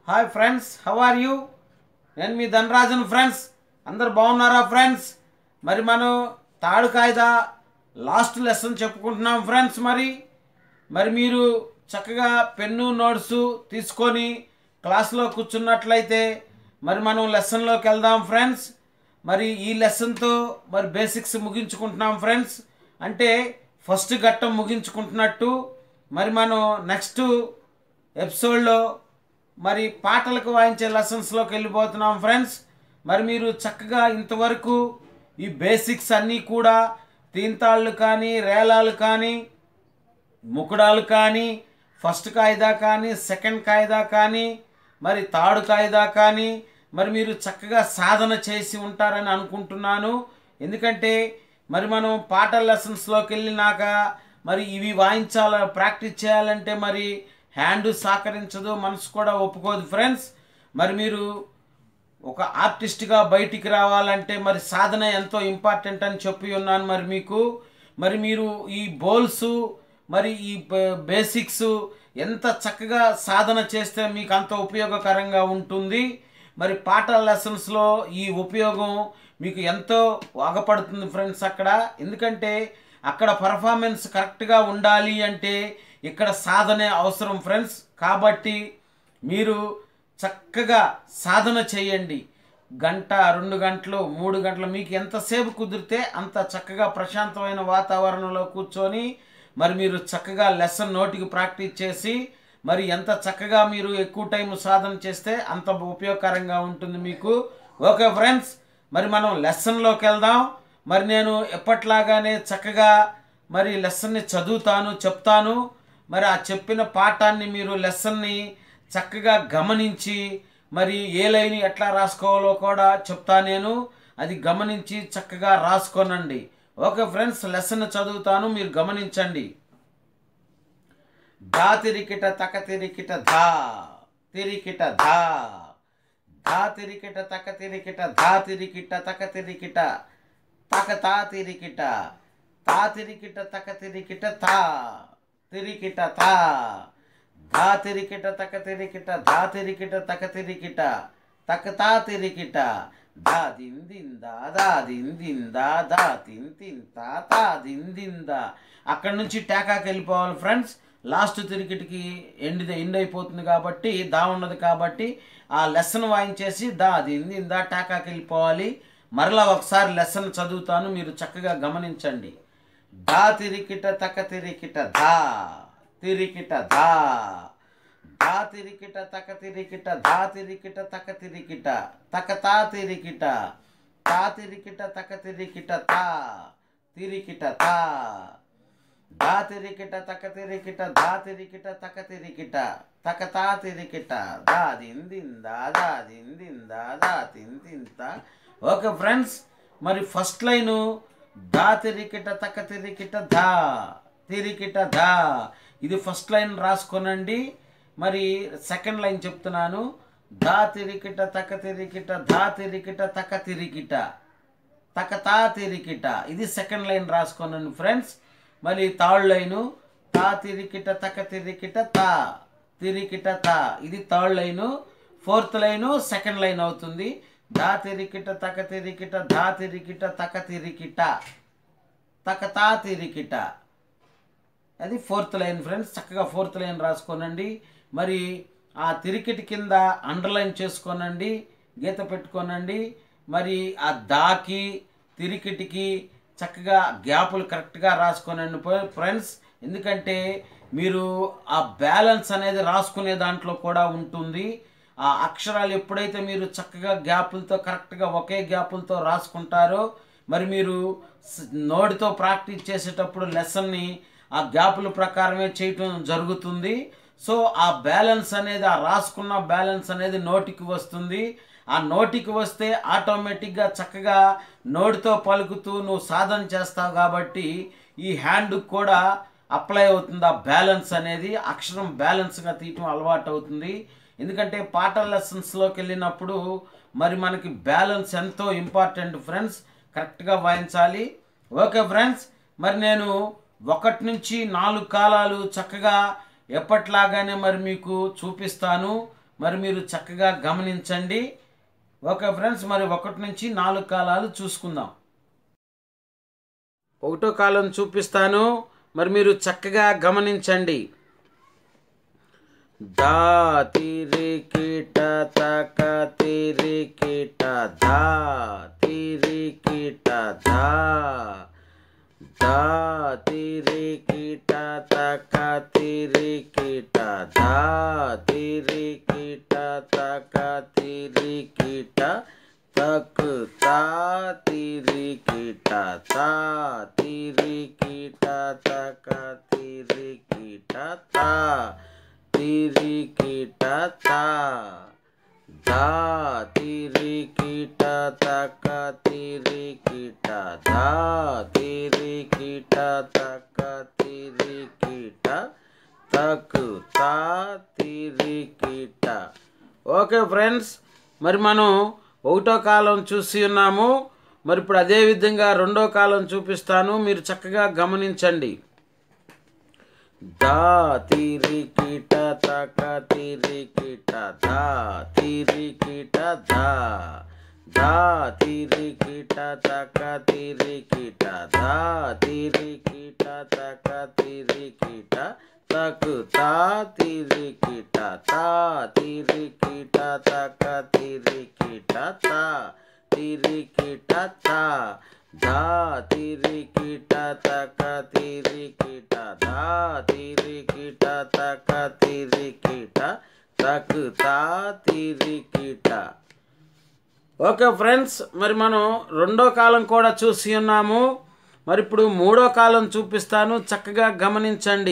hi friends how are you నేను మీ ధనరాజన్ friends అందరు బాగున్నారా ఫ్రెండ్స్ మరి మనం తాడు కాయిదా లాస్ట్ లెసన్ చెప్పుకుంటున్నాం ఫ్రెండ్స్ మరి మరి మీరు చక్కగా పెన్ను నోట్స్ తీసుకొని క్లాస్లో కూర్చున్నట్లయితే మరి మనం లెసన్లోకి వెళ్దాం ఫ్రెండ్స్ మరి ఈ లెసన్తో మరి బేసిక్స్ ముగించుకుంటున్నాం ఫ్రెండ్స్ అంటే ఫస్ట్ ఘట్టం ముగించుకుంటున్నట్టు మరి మనం నెక్స్ట్ ఎపిసోడ్లో మరి పాటలకు వాయించే లెసన్స్లోకి వెళ్ళిపోతున్నాం ఫ్రెండ్స్ మరి మీరు చక్కగా ఇంతవరకు ఈ బేసిక్స్ అన్నీ కూడా తీంతాళ్ళు కానీ రేలాలు కానీ ముకుడాలు కానీ ఫస్ట్ కాయిదా కానీ సెకండ్ కాయిదా కానీ మరి తాడు కాయిదా కానీ మరి మీరు చక్కగా సాధన చేసి ఉంటారని అనుకుంటున్నాను ఎందుకంటే మరి మనం పాట లెసన్స్లోకి వెళ్ళినాక మరి ఇవి వాయించాల ప్రాక్టీస్ చేయాలంటే మరి హ్యాండ్ సహకరించదు మనసు కూడా ఒప్పుకోదు ఫ్రెండ్స్ మరి మీరు ఒక ఆర్టిస్ట్గా బయటికి రావాలంటే మరి సాధన ఎంతో ఇంపార్టెంట్ అని చెప్పి ఉన్నాను మరి మీకు మరి మీరు ఈ బోల్స్ మరి ఈ బ- బేసిక్స్ ఎంత చక్కగా సాధన చేస్తే మీకు అంత ఉపయోగకరంగా ఉంటుంది మరి పాట లెసన్స్లో ఈ ఉపయోగం మీకు ఎంతో వాగపడుతుంది ఫ్రెండ్స్ అక్కడ ఎందుకంటే అక్కడ పర్ఫార్మెన్స్ కరెక్ట్గా ఉండాలి అంటే ఇక్కడ సాధనే అవసరం ఫ్రెండ్స్ కాబట్టి మీరు చక్కగా సాధన చేయండి గంట రెండు గంటలు మూడు గంటలు మీకు ఎంతసేపు కుదిరితే అంత చక్కగా ప్రశాంతమైన వాతావరణంలో కూర్చొని మరి మీరు చక్కగా లెసన్ నోటికి ప్రాక్టీస్ చేసి మరి ఎంత చక్కగా మీరు ఎక్కువ టైం సాధన చేస్తే అంత ఉపయోగకరంగా ఉంటుంది మీకు ఓకే ఫ్రెండ్స్ మరి మనం లెసన్లోకి వెళ్దాం మరి నేను ఎప్పట్లాగానే చక్కగా మరి లెసన్ని చదువుతాను చెప్తాను మరి ఆ చెప్పిన పాఠాన్ని మీరు లెసన్ని చక్కగా గమనించి మరి ఏ లైన్ ఎట్లా రాసుకోవాలో కూడా చెప్తా నేను అది గమనించి చక్కగా రాసుకోనండి ఓకే ఫ్రెండ్స్ లెసన్ చదువుతాను మీరు గమనించండి ధా తిరికిట తక తిరికిట ధా తిరికిట ధా ధా తిరికిట తక తిరికిట ధా తిరికిట తక తిరికిట తక తా తిరికిట తా తిరికిట తక తిరికిట తా తిరికిట తా ధా తిరికిట తక తిరికిట ధా తిరికిట తక తిరికిట తక తా తిరికిట దా దిందిందా దా దిందిందా దా తిన్ తింతా తా దిందిందా అక్కడ నుంచి టేకాకి వెళ్ళిపోవాలి ఫ్రెండ్స్ లాస్ట్ తిరిగిటికి ఎండ్ ఎండ్ అయిపోతుంది కాబట్టి దా ఉన్నది కాబట్టి ఆ లెసన్ వాయించేసి దా దిందిందా టేకాకి వెళ్ళిపోవాలి మరలా ఒకసారి లెసన్ చదువుతాను మీరు చక్కగా గమనించండి దా తిరికిట తక తిరికిట ధా తిరికిట ధా ధా తిరికిట తక తిరికిట ధా తిరికిట తక తిరికిట తక తా తిరికిట తా తిరికిట తక తిరికిట తా తిరికిట తా ధా తిరికిట తక తిరికిట ధా తిరికిట తక తిరికిట తక తా తిరికిట దా దిందిందా దా దిందిందా దా తింతింత ఓకే ఫ్రెండ్స్ మరి ఫస్ట్ లైను దా తిరికిట తక తిరికిట ధా తిరికిట ధా ఇది ఫస్ట్ లైన్ రాసుకోనండి మరి సెకండ్ లైన్ చెప్తున్నాను దా తిరికిట తక తిరికిట ధా తిరికిట తక తిరికిట తక తా తిరికిట ఇది సెకండ్ లైన్ రాసుకోనండి ఫ్రెండ్స్ మళ్ళీ థర్డ్ లైను తా తిరికిట తక తిరికిట తా తిరికిట తా ఇది third line fourth line second line అవుతుంది దా తిరికిట తక తిరికిట ధా తిరికిట తక తిరికిట తక తా తిరికిట అది ఫోర్త్ లైన్ ఫ్రెండ్స్ చక్కగా ఫోర్త్ లైన్ రాసుకోనండి మరి ఆ తిరికిటి కింద అండర్లైన్ చేసుకోనండి గీత పెట్టుకోనండి మరి ఆ దాకి తిరికిటికి చక్కగా గ్యాపులు కరెక్ట్గా రాసుకోనండి ఫ్రెండ్స్ ఎందుకంటే మీరు ఆ బ్యాలెన్స్ అనేది రాసుకునే దాంట్లో కూడా ఉంటుంది ఆ అక్షరాలు ఎప్పుడైతే మీరు చక్కగా గ్యాపులతో కరెక్ట్గా ఒకే గ్యాపులతో రాసుకుంటారో మరి మీరు స్- నోటితో ప్రాక్టీస్ చేసేటప్పుడు లెసన్ని ఆ గ్యాపుల ప్రకారమే చేయటం జరుగుతుంది సో ఆ బ్యాలెన్స్ అనేది ఆ రాసుకున్న బ్యాలెన్స్ అనేది నోటికి వస్తుంది ఆ నోటికి వస్తే ఆటోమేటిక్గా చక్కగా నోటితో పలుకుతూ నువ్వు సాధన చేస్తావు కాబట్టి ఈ హ్యాండ్ కూడా అప్లై అవుతుంది ఆ బ్యాలెన్స్ అనేది అక్షరం బ్యాలెన్స్గా తీయటం అలవాటు అవుతుంది ఎందుకంటే పాట లెసన్స్లోకి వెళ్ళినప్పుడు మరి మనకి బ్యాలెన్స్ ఎంతో ఇంపార్టెంట్ ఫ్రెండ్స్ కరెక్ట్గా వాయించాలి ఓకే ఫ్రెండ్స్ మరి నేను ఒకటి నుంచి నాలుగు కాలాలు చక్కగా ఎప్పట్లాగానే మరి మీకు చూపిస్తాను మరి మీరు చక్కగా గమనించండి ఓకే ఫ్రెండ్స్ మరి ఒకటి నుంచి నాలుగు కాలాలు చూసుకుందాం ఒకటో కాలం చూపిస్తాను మరి మీరు చక్కగా గమనించండి దా తిరికిట తక తిరికిట దా తిరికిట దా దా తిరికిట తక తిరికిట దా తిరికిట తక తిరికిట తక్ తా తిరికిట తా తిరికిట తక తిరికిట తా తిరికిట తా దా తిరికిట తక తిరికిట దా తిరికిట తక తిరికిట తక్ తా తిరికిట ఓకే ఫ్రెండ్స్ మరి మనం ఒకటో కాలం చూసి ఉన్నాము మరి ఇప్పుడు అదే విధంగా రెండో కాలం చూపిస్తాను మీరు చక్కగా గమనించండి దా తిరికిట తక తిరికిట దా తిరికిట దా దా తిరికిట తక తిరికిట దా తిరికిట తక తిరికిట తక్ తా తిరికిట తా తిరికిట తక తిరికిట తా తిరికిట తా దా తిరికిట తక తిరికిట దా తిరికిట తక తిరికిట తక్ తా తిరికిట ఓకే ఫ్రెండ్స్ మరి మనం రెండో కాలం కూడా చూసి ఉన్నాము మరి ఇప్పుడు మూడో కాలం చూపిస్తాను చక్కగా గమనించండి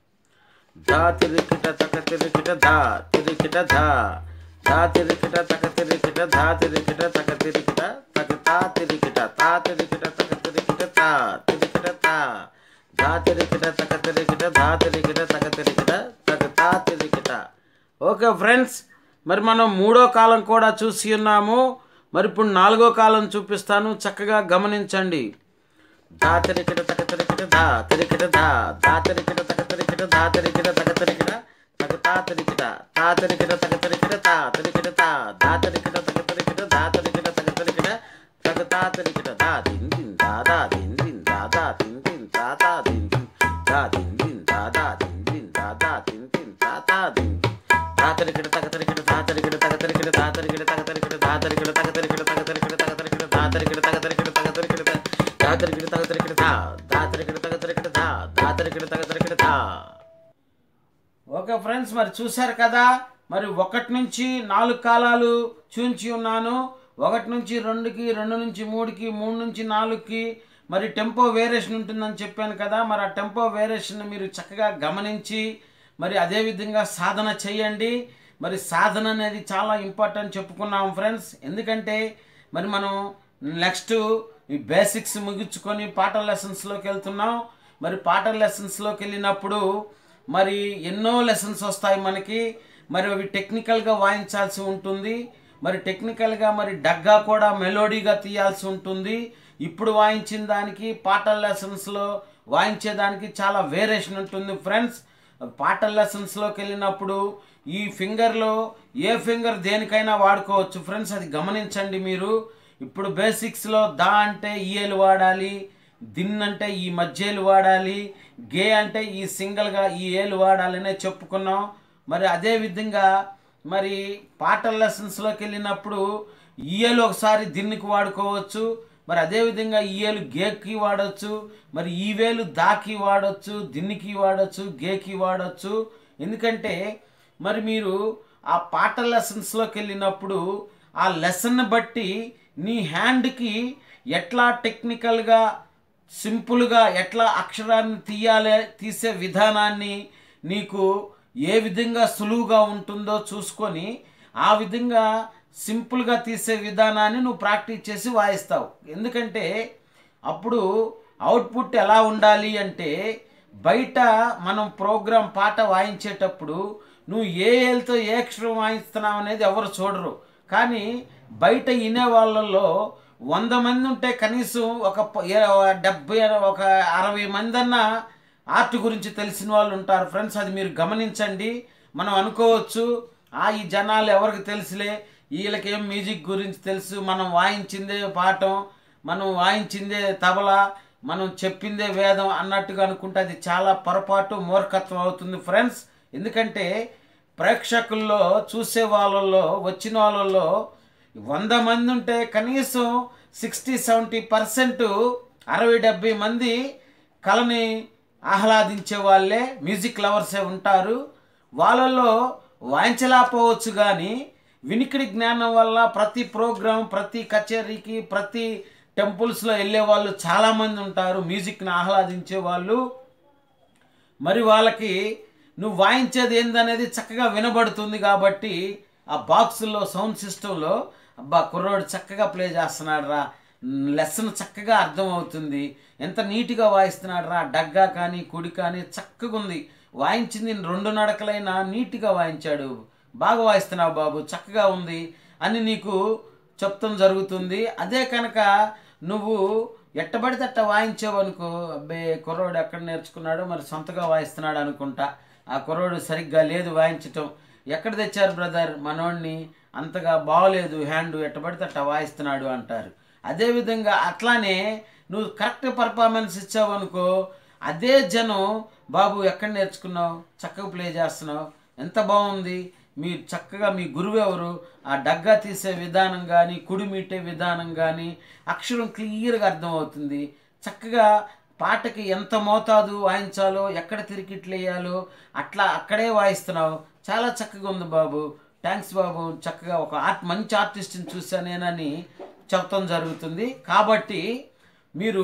దా తిరికిట తక తిరికిట దా తిరికిట దా దా తిరికిట తక తిరికిట దా తిరికిట తక తిరికిట తక తా తిరికిట తా తిరికిట తక తిరికిట తా తిరికిట తా దా తిరికిట తక తిరికిట దా తిరికిట తక తిరికిట తక తా తిరికిట ఓకే ఫ్రెండ్స్ మరి మనం మూడో కాలం కూడా చూసి ఉన్నాము మరి ఇప్పుడు నాలుగో కాలం చూపిస్తాను చక్కగా గమనించండి దా తిరికిట తక తిరికిట దా తిరికిట దా దా తిరికిట తక తిరికిట దా తిరికిట తక తిరికిట తక తా తిరికిట తా తిరికిట తక తిరికిట తా తిరికిట తా దా తిరికిట తక తిరికిట దా తిరికిట తక తిరికిట తక తా తిరికిట దా దిన్ దిన్ దా దా దిన్ దిన్ దా దా దిన్ దిన్ దా దా దిన్ దిన్ దా దిన్ దిన్ దా దా దిన్ దిన్ దా దా దిన్ దిన్ దా దా దిన్ దా తిరికిట తక తిరికిట దా తిరికిట తక తిరికిట దా తిరికిట తక తిరికిట దా తిరికిట తక తిరికిట తక తిరికిట తక తిరికిట దా తిరికిట తక తిరికిట తక తిరికిట దా తిరికిట తక తిరికిట దా దా తిరికిట తక తిరికిట దా దా తిరికిట తక తిరికిట దా ఓకే ఫ్రెండ్స్ మరి చూశారు కదా మరి ఒకటి నుంచి నాలుగు కాలాలు చూంచి ఉన్నాను ఒకటి నుంచి రెండుకి రెండు నుంచి మూడుకి మూడు నుంచి నాలుగుకి మరి టెంపో వేరియేషన్ ఉంటుందని చెప్పాను కదా మరి ఆ టెంపో వేరియేషన్ మీరు చక్కగా గమనించి మరి అదేవిధంగా సాధన చేయండి మరి సాధన అనేది చాలా ఇంపార్టెంట్ చెప్పుకున్నాం ఫ్రెండ్స్ ఎందుకంటే మరి మనం నెక్స్ట్ ఈ బేసిక్స్ ముగించుకొని పాటల లెసన్స్లోకి వెళ్తున్నాం మరి పాటల లెసన్స్లోకి వెళ్ళినప్పుడు మరి ఎన్నో లెసన్స్ వస్తాయి మనకి మరి అవి టెక్నికల్గా వాయించాల్సి ఉంటుంది మరి టెక్నికల్గా మరి డగ్గా కూడా మెలోడీగా తీయాల్సి ఉంటుంది ఇప్పుడు వాయించిన దానికి పాటల లెసన్స్లో వాయించేదానికి చాలా వేరియేషన్ ఉంటుంది ఫ్రెండ్స్ పాటల లెసన్స్లోకి వెళ్ళినప్పుడు ఈ ఫింగర్లో ఏ ఫింగర్ దేనికైనా వాడుకోవచ్చు ఫ్రెండ్స్ అది గమనించండి మీరు ఇప్పుడు బేసిక్స్లో దా అంటే ఈఏలు వాడాలి దిన్ అంటే ఈ మధ్యలు వాడాలి గే అంటే ఈ సింగిల్గా ఈ ఏలు వాడాలనే చెప్పుకున్నాం మరి అదే విధంగా మరి పాటల లెసన్స్లోకి వెళ్ళినప్పుడు ఈఏలు ఒకసారి దిన్నికి వాడుకోవచ్చు మరి అదేవిధంగా ఈఏలు గేకి వాడచ్చు మరి ఈ వేలు దాకి వాడచ్చు దిన్నికి వాడచ్చు గేకి వాడచ్చు ఎందుకంటే మరి మీరు ఆ పాటల లెసన్స్లోకి వెళ్ళినప్పుడు ఆ లెసన్ బట్టి నీ హ్యాండ్కి ఎట్లా టెక్నికల్గా సింపుల్గా ఎట్లా అక్షరాన్ని తీయాలి తీసే విధానాన్ని నీకు ఏ విధంగా సులువుగా ఉంటుందో చూసుకొని ఆ విధంగా సింపుల్గా తీసే విధానాన్ని నువ్వు ప్రాక్టీస్ చేసి వాయిస్తావు ఎందుకంటే అప్పుడు అవుట్పుట్ ఎలా ఉండాలి అంటే బయట మనం ప్రోగ్రామ్ పాట వాయించేటప్పుడు నువ్వు ఏ ఏళ్ళతో ఏ అక్షరం వాయిస్తున్నావు అనేది ఎవరు చూడరు కానీ బయట వినే వాళ్ళల్లో వంద మంది ఉంటే కనీసం ఒక ప- ఏ- డెబ్బై ఒక అరవై మంది అన్న ఆర్ట్ గురించి తెలిసిన వాళ్ళు ఉంటారు ఫ్రెండ్స్ అది మీరు గమనించండి మనం అనుకోవచ్చు ఆ ఈ జనాలు ఎవరికి తెలుసులే వీళ్ళకేం మ్యూజిక్ గురించి తెలుసు మనం వాయించిందే పాఠం మనం వాయించిందే తబలా మనం చెప్పిందే వేదం అన్నట్టుగా అనుకుంటే అది చాలా పొరపాటు మూర్ఖత్వం అవుతుంది ఫ్రెండ్స్ ఎందుకంటే ప్రేక్షకుల్లో చూసే వాళ్ళల్లో వచ్చిన వాళ్ళల్లో వంద మంది ఉంటే కనీసం సిక్స్టీ సెవెంటీ పర్సెంట్ అరవై డెబ్బై మంది కళని ఆహ్లాదించే వాళ్ళే మ్యూజిక్ లవర్సే ఉంటారు వాళ్ళల్లో వాయించలేకపోవచ్చు కానీ వినికిడి జ్ఞానం వల్ల ప్రతి ప్రోగ్రాం ప్రతి కచేరీకి ప్రతి టెంపుల్స్లో వెళ్ళే వాళ్ళు చాలామంది ఉంటారు మ్యూజిక్ని ఆహ్లాదించే వాళ్ళు మరి వాళ్ళకి నువ్వు వాయించేది ఏందనేది చక్కగా వినబడుతుంది కాబట్టి ఆ బాక్సుల్లో సౌండ్ సిస్టంలో అబ్బా కుర్రోడు చక్కగా ప్లే చేస్తున్నాడు రా లెసన్ చక్కగా అర్థమవుతుంది ఎంత నీట్గా వాయిస్తున్నాడు రా డగ్గా కానీ కుడి కానీ చక్కగా ఉంది వాయించింది రెండు నడకలైనా నీట్గా వాయించాడు బాగా వాయిస్తున్నావు బాబు చక్కగా ఉంది అని నీకు చెప్తాం జరుగుతుంది అదే కనుక నువ్వు ఎట్టబడితే అట్ట వాయించావనుకో అబ్బే కుర్రోడు ఎక్కడ నేర్చుకున్నాడో మరి సొంతగా వాయిస్తున్నాడు అనుకుంటా ఆ కుర్రోడు సరిగ్గా లేదు వాయించటం ఎక్కడ తెచ్చారు బ్రదర్ మనోడిని అంతగా బాగోలేదు హ్యాండ్ ఎట్టబడితే అట్ట వాయిస్తున్నాడు అంటారు అదేవిధంగా అట్లానే నువ్వు కరెక్ట్ పర్ఫార్మెన్స్ ఇచ్చావనుకో అదే జనం బాబు ఎక్కడ నేర్చుకున్నావు చక్కగా ప్లే చేస్తున్నావు ఎంత బాగుంది మీ చక్కగా మీ గురువు ఎవరు ఆ డగ్గా తీసే విధానం కానీ కుడి మీటే విధానం కానీ అక్షరం క్లియర్గా అర్థమవుతుంది చక్కగా పాటకి ఎంత మోతాదు వాయించాలో ఎక్కడ తిరిగిట్లు వేయాలో అట్లా అక్కడే వాయిస్తున్నావు చాలా చక్కగా ఉంది బాబు థ్యాంక్స్ బాబు చక్కగా ఒక ఆర్ట్ మంచి ఆర్టిస్ట్ని చూశానేనని చెప్పడం జరుగుతుంది కాబట్టి మీరు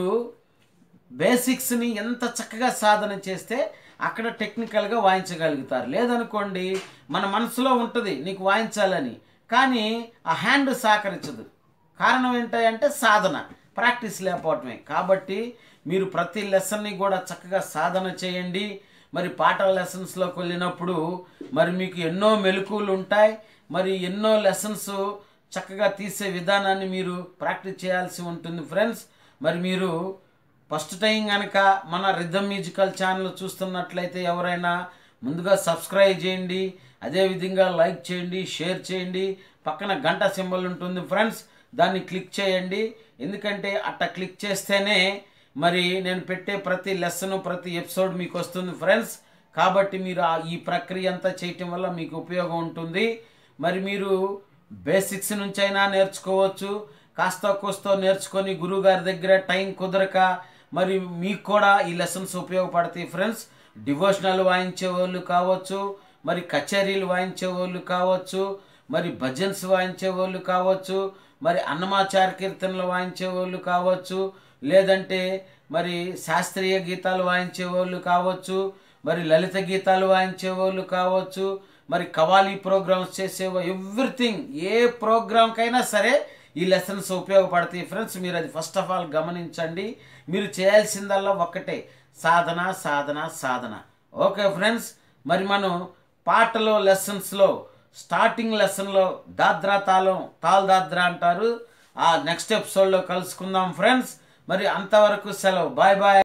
బేసిక్స్ని ఎంత చక్కగా సాధన చేస్తే అక్కడ టెక్నికల్గా వాయించగలుగుతారు లేదనుకోండి మన మనసులో ఉంటుంది నీకు వాయించాలని కానీ ఆ హ్యాండ్ సహకరించదు కారణం ఏంటంటే సాధన ప్రాక్టీస్ లేకపోవటమే కాబట్టి మీరు ప్రతి లెసన్ని కూడా చక్కగా సాధన చేయండి మరి పాటల లెసన్స్లోకి వెళ్ళినప్పుడు మరి మీకు ఎన్నో మెలకువలు ఉంటాయి మరి ఎన్నో లెసన్స్ చక్కగా తీసే విధానాన్ని మీరు ప్రాక్టీస్ చేయాల్సి ఉంటుంది ఫ్రెండ్స్ మరి మీరు ఫస్ట్ టైం కనుక మన రిథమ్ మ్యూజికల్ ఛానల్ చూస్తున్నట్లయితే ఎవరైనా ముందుగా సబ్స్క్రైబ్ చేయండి అదేవిధంగా లైక్ చేయండి షేర్ చేయండి పక్కన గంట సింబల్ ఉంటుంది ఫ్రెండ్స్ దాన్ని క్లిక్ చేయండి ఎందుకంటే అట్ట క్లిక్ చేస్తేనే మరి నేను పెట్టే ప్రతి లెసన్ ప్రతి ఎపిసోడ్ మీకు వస్తుంది ఫ్రెండ్స్ కాబట్టి మీరు ఆ- ఈ ప్రక్రియ అంతా చేయటం వల్ల మీకు ఉపయోగం ఉంటుంది మరి మీరు బేసిక్స్ నుంచి అయినా నేర్చుకోవచ్చు కాస్త కోస్తో నేర్చుకొని గురువుగారి దగ్గర టైం కుదరక మరి మీకు కూడా ఈ లెసన్స్ ఉపయోగపడతాయి ఫ్రెండ్స్ డివోషనల్ వాయించే వాళ్ళు కావచ్చు మరి కచేరీలు వాయించే వాళ్ళు కావచ్చు మరి భజన్స్ వాయించే వాళ్ళు కావచ్చు మరి అన్నమాచార కీర్తనలు వాయించే వాళ్ళు కావచ్చు లేదంటే మరి శాస్త్రీయ గీతాలు వాయించే వాళ్ళు కావచ్చు మరి లలిత గీతాలు వాయించే వాళ్ళు కావచ్చు మరి కవాలి ప్రోగ్రామ్స్ చేసే ఎవ్రీథింగ్ ఏ ప్రోగ్రామ్కైనా సరే ఈ లెసన్స్ ఉపయోగపడతాయి ఫ్రెండ్స్ మీరు అది ఫస్ట్ ఆఫ్ ఆల్ గమనించండి మీరు చేయాల్సిందల్లా ఒక్కటే సాధన సాధన సాధన ఓకే ఫ్రెండ్స్ మరి మనం పాటలో లెసన్స్లో స్టార్టింగ్ లెసన్లో దాద్రా తాళం తాల్ దాద్రా అంటారు ఆ నెక్స్ట్ ఎపిసోడ్లో కలుసుకుందాం ఫ్రెండ్స్ మరి అంతవరకు సెలవు బాయ్ బాయ్